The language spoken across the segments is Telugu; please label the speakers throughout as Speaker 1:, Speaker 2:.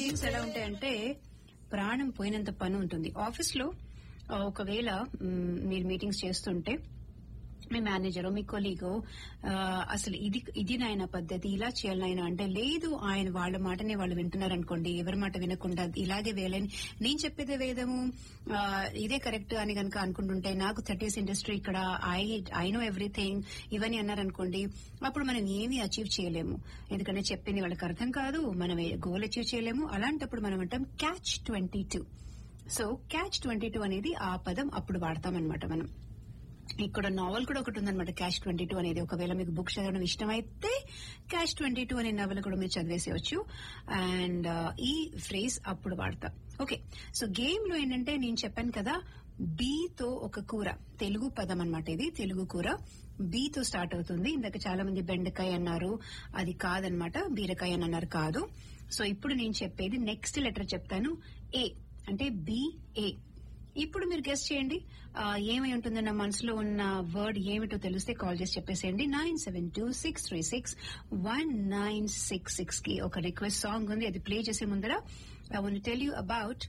Speaker 1: మీటింగ్స్ ఎలా ఉంటాయంటే ప్రాణం పోయినంత పని ఉంటుంది ఆఫీస్ లో ఆ, ఒకవేళ మ్, మీరు మీటింగ్స్ చేస్తుంటే మీ మేనేజర్ మీ కొలీగో అసలు ఇది ఇది నాయన పద్ధతి ఇలా చేయాలి నాయన అంటే లేదు ఆయన వాళ్ళ మాటనే వాళ్ళు వింటున్నారు అనుకోండి ఎవరి మాట వినకుండా ఇలాగే వేయాలని నేను చెప్పేదే వేదము ఆ, ఇదే కరెక్ట్ అని కనుక అనుకుంటుంటే నాకు థర్టీస్ ఇండస్ట్రీ ఇక్కడ ఐ ఐ నో ఎవ్రీథింగ్ ఇవన్నీ అన్నారనుకోండి అప్పుడు మనం ఏమీ అచీవ్ చేయలేము ఎందుకంటే చెప్పింది వాళ్ళకి అర్థం కాదు మనం గోల్ అచీవ్ చేయలేము అలాంటప్పుడు మనం అంటాం catch twenty two so catch twenty two అనేది ఆ పదం అప్పుడు వాడతామన్నమాట మనం ఇక్కడ నావల్ కూడా ఒకటి ఉందన్నమాట క్యాష్ ట్వంటీ టూ అనేది ఒకవేళ మీకు బుక్ చదవడం ఇష్టమైతే క్యాష్ ట్వంటీ టూ అనే నవల కూడా మీరు చదివేసేయచ్చు అండ్ ఈ ఫ్రేజ్ అప్పుడు వాడతా ఓకే సో గేమ్ లో ఏంటంటే నేను చెప్పాను కదా బీతో ఒక కూర తెలుగు పదం అన్నమాట ఇది తెలుగు కూర బీతో స్టార్ట్ అవుతుంది ఇందాక చాలా మంది బెండకాయ అన్నారు అది కాదనమాట బీరకాయ అని అన్నారు కాదు సో ఇప్పుడు నేను చెప్పేది నెక్స్ట్ లెటర్ చెప్తాను ఏ అంటే బిఏ ఇప్పుడు మీరు గెస్ట్ చేయండి ఆ, ఏమై ఉంటుందో నా మనసులో ఉన్న వర్డ్ ఏమిటో తెలిస్తే కాల్ చేసి చెప్పేసేయండి nine seven two six three six one nine six six కి ఒక రిక్వెస్ట్ సాంగ్ ఉంది అది ప్లే చేసే ముందర I want tell you about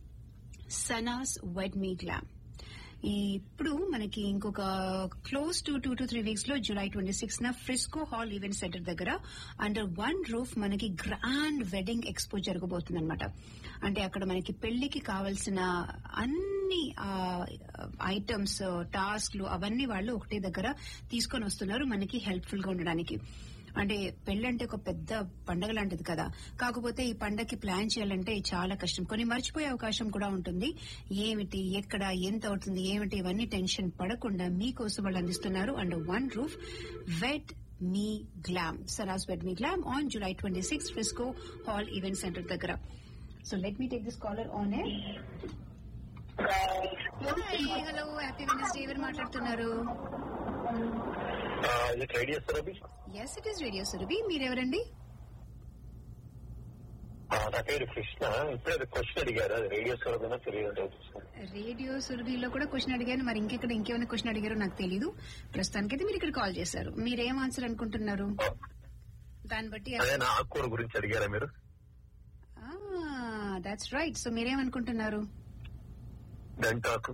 Speaker 1: Sanas వెడ్ మీ గ్లామ్ ఇప్పుడు మనకి ఇంకొక close to two to three weeks లో జూలై ట్వంటీ సిక్స్ న ఫ్రిస్కో హాల్ ఈవెంట్ సెంటర్ దగ్గర అండర్ వన్ రూఫ్ మనకి గ్రాండ్ వెడ్డింగ్ ఎక్స్పో జరగబోతుంది అనమాట అంటే అక్కడ మనకి పెళ్లికి కావాల్సిన అన్ని ఐటమ్స్ టాస్క్లు అవన్నీ వాళ్ళు ఒకటే దగ్గర తీసుకొని వస్తున్నారు మనకి హెల్ప్ఫుల్ గా ఉండడానికి అంటే పెళ్ళంటే ఒక పెద్ద పండగ లాంటిది కదా కాకపోతే ఈ పండగకి ప్లాన్ చేయాలంటే చాలా కష్టం కొన్ని మర్చిపోయే అవకాశం కూడా ఉంటుంది ఏమిటి ఎక్కడ ఎంత అవుతుంది ఏమిటి ఇవన్నీ టెన్షన్ పడకుండా మీకోసం వాళ్ళు అందిస్తున్నారు అండ్ వన్ రూఫ్ వెడ్ మీ గ్లామ్ సరాస్ wed me glam on July twenty six Frisco hall event centre దగ్గర so let me take this caller on a hello happy Wednesday ఎవరు మాట్లాడుతున్నారు
Speaker 2: ఇది ట్రై చేస్తారా Abhi?
Speaker 1: Yes it is radio Surabhi మీరెవరండి
Speaker 2: ఆ, నా పేరు కృష్ణ ఇప్పుడే అది క్వశ్చన్ అడిగారు అది రేడియో సోరమైనా తెలియదు
Speaker 1: రేడియో సురభిలో కూడా క్వశ్చన్ అడిగాను మరి ఇంకెక్కడ ఇంకేమైనా క్వశ్చన్ అడిగారో నాకు తెలియదు ప్రస్తుతానికైతే మీరు ఇక్కడ కాల్ చేశారు మీరేం ఆన్సర్ అనుకుంటున్నారు దాన్ని బట్టి
Speaker 2: అదే నా ఆకుకూర గురించి అడిగారా మీరు
Speaker 1: దాట్స్ రైట్ సో మీరేమనుకుంటున్నారు
Speaker 2: గంటాకు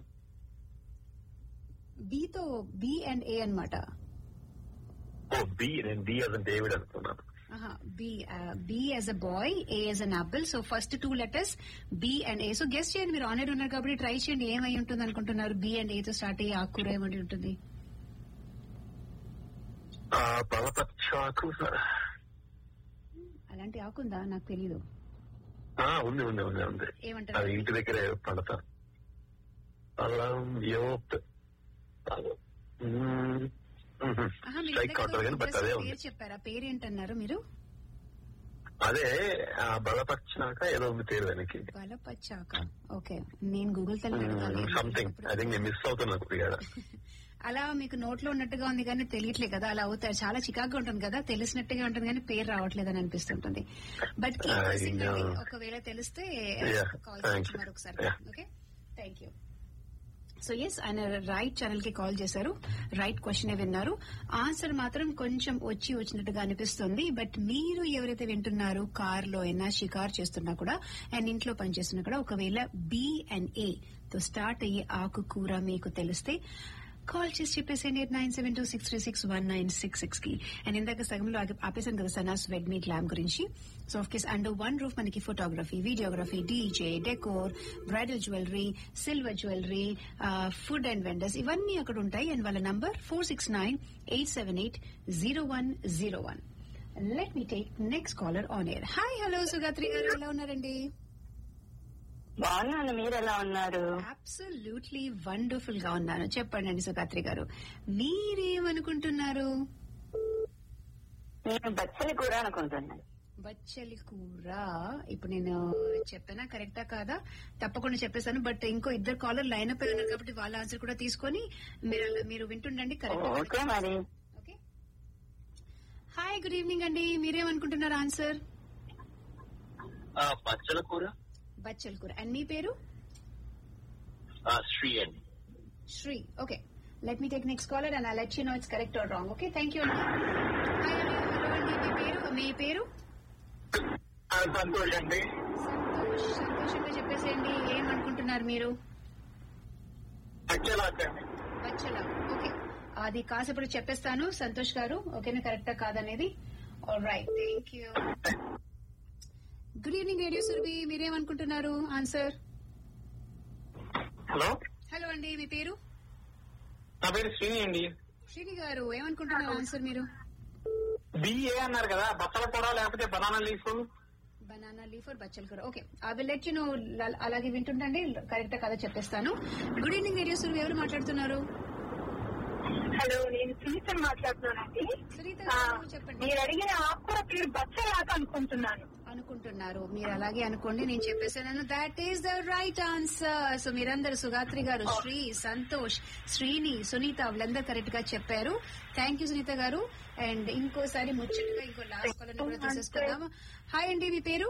Speaker 1: బీతో బి అండ్ ఏ అన్నమాట
Speaker 2: ఓ బి నేను బి అదే డేవిడ్ అనుకున్నాను
Speaker 1: B B as a boy A as an apple so first two letters B and A so guess చేయండి మీరు ఆనర్ ఉన్నారు కాబట్టి ట్రై చేయండి ఏమై ఉంటుంది అనుకుంటున్నారు బి అండ్ ఏ తో స్టార్ట్ అయ్యి ఆకుకూర ఏమని ఉంటుంది
Speaker 2: ఆ, పలపచ్చాకు
Speaker 1: అలాంటి ఆకుందా నాకు తెలీదు
Speaker 2: ఆ, ఉంది ఉంది ఉంది ఉంది
Speaker 1: ఏమంటారు
Speaker 2: అది ఇంటి దగ్గర పడతారు అల్లం యోత్
Speaker 1: ఆహా, మీరు
Speaker 2: స్ట్రైక్
Speaker 1: ఇందాక
Speaker 2: అవుతుంది కానీ బట్ అదే ఉంది
Speaker 1: పేరు చెప్పారా పేరేంటన్నారు మీరు
Speaker 2: అదే ఆ బలపరిచినాక ఏదో ఉంది పేరు దానికి
Speaker 1: బలపచ్చాక ఓకే నేను గూగుల్ తల్లి అడగాలి.
Speaker 2: సంథింగ్ ఐ థింక్ నేను మిస్ అవుతున్నా కొద్దిగా
Speaker 1: అలా మీకు నోట్లో ఉన్నట్టుగా ఉంది కానీ తెలియట్లేదు కదా అలా అవుతారు చాలా చికాగ్గా ఉంటుంది కదా తెలిసినట్టుగా ఉంటుంది కానీ పేరు రావట్లేదని అనిపిస్తుంటుంది బట్
Speaker 2: I know.
Speaker 1: ఒకవేళ తెలిస్తే
Speaker 2: Yeah,
Speaker 1: కాల్
Speaker 2: thank
Speaker 1: చేయొచ్చు
Speaker 2: you.
Speaker 1: మరొకసారి
Speaker 2: Yeah.
Speaker 1: Okay thank you so yes ఆయన రైట్ ఛానల్ కి కాల్ చేశారు రైట్ క్వశ్చన్ విన్నారు ఆన్సర్ మాత్రం కొంచెం వచ్చి వచ్చినట్టుగా అనిపిస్తుంది బట్ మీరు ఎవరైతే వింటున్నారు కార్ లో అయినా షికార్ చేస్తున్నా కూడా అండ్ ఇంట్లో పనిచేస్తున్నా కూడా ఒకవేళ బి అండ్ ఏ తో స్టార్ట్ అయ్యే ఆకుకూర మీకు తెలిస్తే కాల్ చేసి చెప్పేసేయండి eight nine seven two six three six one nine six six కి అండ్ ఇందాక సగంలో ఆగి- ఆపేశాను కదా సనాస్ వెడ్ మీట్ ల్యామ్ గురించి సో ఆఫ్ కేస్ అండర్ వన్ రూఫ్ మనకి photography videography DJ decor bridal jewellery silver jewellery food and vendors ఇవన్నీ అక్కడ ఉంటాయి అండ్ వాళ్ళ number four six nine eight seven eight zero one zero one let me take next caller on air hi hello Sugatri గారు ఎలా ఉన్నారండి
Speaker 3: బాగున్నాను మీరు ఎలా ఉన్నారు
Speaker 1: అబ్సల్యూట్లీ వండర్ఫుల్ గా ఉన్నాను చెప్పండి అండి సుగాత్రి గారు మీరేమనుకుంటున్నారు
Speaker 3: నేను బచ్చలి కూర అనుకుంటున్నాను
Speaker 1: బచ్చలి కూర ఇప్పుడు నేను చెప్పానా కరెక్టా కాదా తప్పకుండా చెప్పేశాను బట్ ఇంకో ఇద్దరు కాలర్ లైన్ అప్ ఉన్నారు కాబట్టి వాళ్ళ ఆన్సర్ కూడా తీసుకొని మీరు మీరు వింటుండండి
Speaker 3: ఓకే
Speaker 1: కరెక్ట్
Speaker 3: మరి
Speaker 1: ఓకే హాయ్ గుడ్ ఈవినింగ్ అండి మీరేమనుకుంటున్నారు ఆన్సర్
Speaker 2: పచ్చల కూర
Speaker 1: బచ్చలి కూర అండ్ మీ పేరు
Speaker 2: శ్రీ అండి
Speaker 1: Sri okay let me take next caller and I let you know it's correct or wrong okay thank you అండి హాయ్ హలో హలో అండి మీ పేరు మీ పేరు
Speaker 2: సంతోష్ అండి
Speaker 1: సంతోష్ సంతోష్ సంతోషంగా చెప్పేసేయండి ఏమనుకుంటున్నారు మీరు బచ్చల ఓకే అది కాసేపటి చెప్పేస్తాను సంతోష్ గారు ఓకేనా కరెక్టా కాదనేది right thank you good evening radio Surabhi మీరేమనుకుంటున్నారు ఆన్సర్
Speaker 4: హలో
Speaker 1: హలో అండి మీ పేరు
Speaker 4: నా పేరు శ్రీని అండి
Speaker 1: శ్రీని గారు ఏమనుకుంటున్నారు ఆన్సర్ మీరు
Speaker 4: బిఏ అన్నారు కదా బట్టల కూర లేకపోతే banana leaf
Speaker 1: banana leaf or బచ్చల్ కూర okay I will let you know అలాగే వింటుండండి కరెక్ట్ కదా చెప్పేస్తాను గుడ్ ఈవినింగ్ రేడియో సురభి ఎవరు మాట్లాడుతున్నారు
Speaker 5: హలో నేను సునీత మాట్లాడుతున్నానండి
Speaker 1: సునీత
Speaker 5: ఆ,
Speaker 1: గారు చెప్పండి
Speaker 5: మీరు అడిగిన ఆకుకూర పేరు బచ్చలాట అనుకుంటున్నాను
Speaker 1: అనుకుంటున్నారు మీరు అలాగే అనుకోండి నేను చెప్పేసాను that is the right answer so మీరందరూ సుగాత్రి గారు శ్రీ సంతోష్ శ్రీని సునీత వీళ్ళందరూ కరెక్ట్ గా చెప్పారు థ్యాంక్ యూ సునీత గారు అండ్ ఇంకోసారి ముచ్చటగా ఇంకో లాస్ట్ కాలర్ కూడా తీసేసుకుందాం హాయ్ అండి మీ పేరు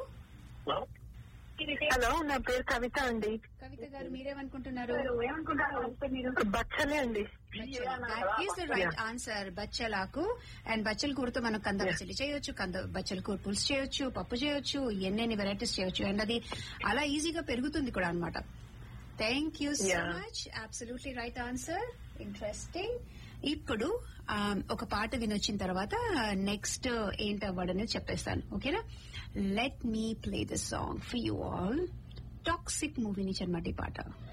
Speaker 5: హలో నా పేరు కవిత అండి
Speaker 1: కవిత గారు మీరేమనుకుంటున్నారు
Speaker 5: బచ్చలే అండి
Speaker 1: that is the right answer బచ్చలాకు అండ్ బచ్చల కూరతో మనం కంద పచ్చడి చేయొచ్చు కంద బచ్చల కూర పులుసు చేయొచ్చు పప్పు చేయొచ్చు ఎన్నెన్ని వెరైటీస్ చేయొచ్చు అండ్ అది అలా ఈజీగా పెరుగుతుంది కూడా అన్నమాట thank you so
Speaker 5: Yeah.
Speaker 1: Much absolutely right answer interesting ఇప్పుడు ఆ, ఒక పాట వినొచ్చిన తర్వాత నెక్స్ట్ ఏంటవ్వడనేది చెప్పేస్తాను ఓకేనా let me play the song for you all Toxic movie నుంచి అనమాట ఈ పాట